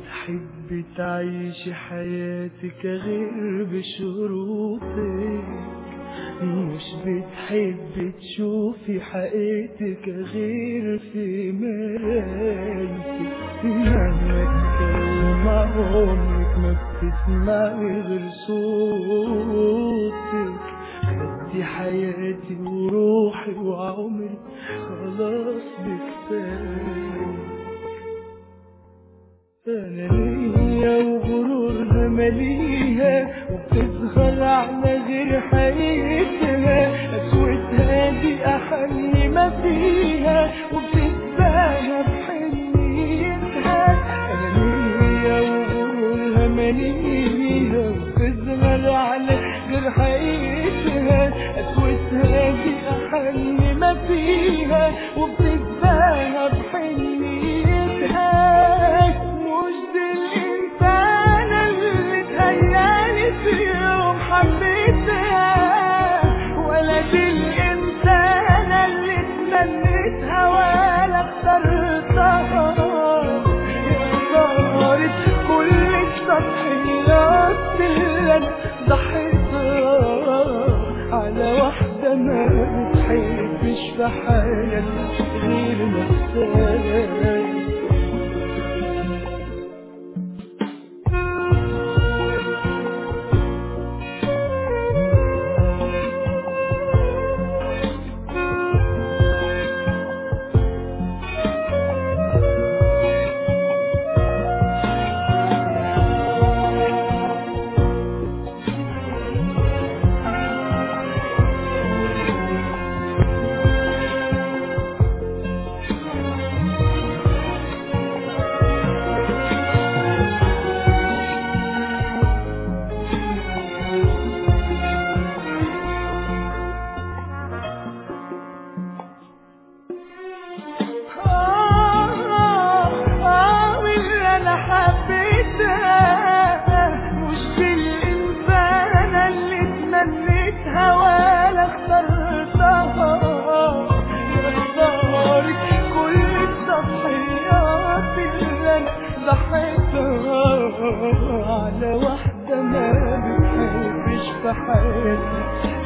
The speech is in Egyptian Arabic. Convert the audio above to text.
بتحب تعيش حياتك غير بشروطك مش بتحب تشوفي حقيقتك غير في مرايتك مهما تكلم عمرك ما بتسمعي غير صوتك خدتي حياتي وروحي وعمري خلاص بكفاية أنا ليا وغرورها مليها وبتظهر على غير حقيقتها قسوتها دي أحن ما فيها وبتتباهى بحنيتها أنا ليا وغرورها مليها وبتظهر على غير حقيقتها قسوتها دي أحن ما فيها وبتتباهى بحنيتها مش دي الإنسانة اللي تهيالي في يوم حبيتها ولا دي الإنسانة اللي تمنيتها ولا اخترتها صارت كل التضحيات اللي أنا ضحيتها على واحدة ما بتحبش في حياتي غير نفسها آه واللي أنا حبيتها مش دي الإنسانة اللي تمنيتها ولا اخترتها يا خسارة كل التضحيات اللي أنا ضحيتها على واحدة ما بتحبش في حياتي